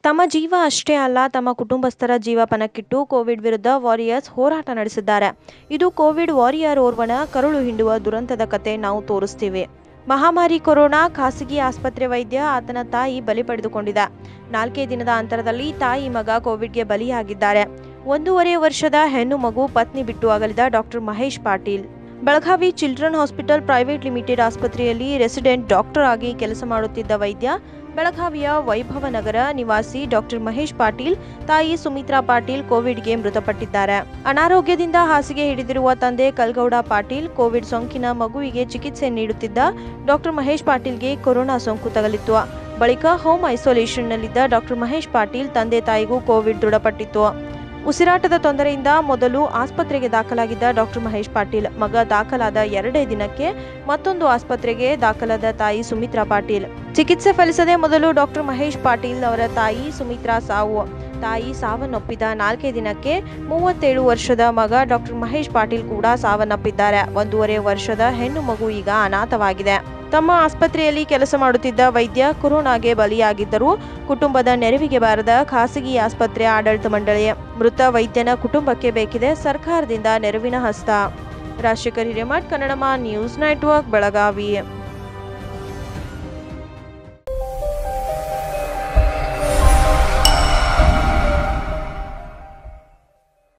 ತಮ್ಮ ಜೀವ ಅಷ್ಟೇ ಅಲ್ಲ ತಮ್ಮ ಕುಟುಂಬಸ್ಥರ ಜೀವ ಪಣಕ್ಕಿಟ್ಟು ಕೋವಿಡ್ ವಿರುದ್ಧ ವಾರಿಯರ್ಸ್ ಹೋರಾಟ ನಡೆಸಿದ್ದಾರೆ ಇದು ಕೋವಿಡ್ ವಾರಿಯರ್ ಓರ್ವನ ಕರುಳು ಹಿಂಡುವ ದುರಂತದ ಕತೆ ನಾವು ತೋರಿಸ್ತೀವಿ ಮಹಾಮಾರಿ ಕೊರೋನಾ ಖಾಸಗಿ ಆಸ್ಪತ್ರೆ ವೈದ್ಯ ಆತನ ತಾಯಿ ಬಲಿ ಪಡೆದುಕೊಂಡಿದೆ ನಾಲ್ಕೇ ದಿನದ ಅಂತರದಲ್ಲಿ ತಾಯಿ ಮಗ ಕೋವಿಡ್ಗೆ ಬಲಿಯಾಗಿದ್ದಾರೆ ಒಂದೂವರೆ ವರ್ಷದ ಹೆಣ್ಣು ಮಗು ಪತ್ನಿ ಬಿಟ್ಟು ಅಗಲಿದ doctor Mahesh Patil Belagavi children hospital private limited ಆಸ್ಪತ್ರೆಯಲ್ಲಿ ರೆಸಿಡೆಂಟ್ ಡಾಕ್ಟರ್ ಆಗಿ ಕೆಲಸ ಮಾಡುತ್ತಿದ್ದ ವೈದ್ಯ ಬೆಳಗಾವಿಯ ವೈಭವ ನಗರ ನಿವಾಸಿ ಡಾಕ್ಟರ್ ಮಹೇಶ್ ಪಾಟೀಲ್ ತಾಯಿ ಸುಮಿತ್ರಾ ಪಾಟೀಲ್ ಕೋವಿಡ್ಗೆ ಮೃತಪಟ್ಟಿದ್ದಾರೆ ಅನಾರೋಗ್ಯದಿಂದ ಹಾಸಿಗೆ ಹಿಡಿದಿರುವ ತಂದೆ ಕಲ್ಗೌಡ ಪಾಟೀಲ್ ಕೋವಿಡ್ ಸೋಂಕಿನ ಮಗುವಿಗೆ ಚಿಕಿತ್ಸೆ ನೀಡುತ್ತಿದ್ದ ಡಾಕ್ಟರ್ ಮಹೇಶ್ ಪಾಟೀಲ್ಗೆ ಕೊರೋನಾ ಸೋಂಕು ತಗಲಿತ್ತು ಬಳಿಕ ಹೋಮ್ ಐಸೋಲೇಷನ್ನಲ್ಲಿದ್ದ ಡಾಕ್ಟರ್ ಮಹೇಶ್ ಪಾಟೀಲ್ ತಂದೆ ತಾಯಿಗೂ ಕೋವಿಡ್ ದೃಢಪಟ್ಟಿತ್ತು ಉಸಿರಾಟದ ತೊಂದರೆಯಿಂದ ಮೊದಲು ಆಸ್ಪತ್ರೆಗೆ ದಾಖಲಾಗಿದ್ದ ಡಾಕ್ಟರ್ ಮಹೇಶ್ ಪಾಟೀಲ್ ಮಗ ದಾಖಲಾದ ಎರಡೇ ದಿನಕ್ಕೆ ಮತ್ತೊಂದು ಆಸ್ಪತ್ರೆಗೆ ದಾಖಲಾದ ತಾಯಿ ಸುಮಿತ್ರಾ ಪಾಟೀಲ್ ಚಿಕಿತ್ಸೆ ಫಲಿಸದೆ ಮೊದಲು ಡಾಕ್ಟರ್ ಮಹೇಶ್ ಪಾಟೀಲ್ ಅವರ ತಾಯಿ ಸುಮಿತ್ರಾ ಸಾವು ತಾಯಿ ಸಾವನ್ನಪ್ಪಿದ ನಾಲ್ಕೇ ದಿನಕ್ಕೆ ಮೂವತ್ತೇಳು ವರ್ಷದ ಮಗ ಡಾಕ್ಟರ್ ಮಹೇಶ್ ಪಾಟೀಲ್ ಕೂಡ ಸಾವನ್ನಪ್ಪಿದ್ದಾರೆ ಒಂದೂವರೆ ವರ್ಷದ ಹೆಣ್ಣು ಮಗು ಈಗ ಅನಾಥವಾಗಿದೆ ತಮ್ಮ ಆಸ್ಪತ್ರೆಯಲ್ಲಿ ಕೆಲಸ ಮಾಡುತ್ತಿದ್ದ ವೈದ್ಯ ಕೊರೋನಾಗೆ ಬಲಿಯಾಗಿದ್ದರೂ ಕುಟುಂಬದ ನೆರವಿಗೆ ಬಾರದ ಖಾಸಗಿ ಆಸ್ಪತ್ರೆ ಆಡಳಿತ ಮಂಡಳಿ ಮೃತ ವೈದ್ಯನ ಕುಟುಂಬಕ್ಕೆ ಬೇಕಿದೆ ಸರ್ಕಾರದಿಂದ ನೆರವಿನ ಹಸ್ತ ರಾಜಶೇಖರ್ ಹಿರೇಮಠ್ ಕನ್ನಡಮ ನ್ಯೂಸ್ ನೆಟ್ವರ್ಕ್ ಬೆಳಗಾವಿ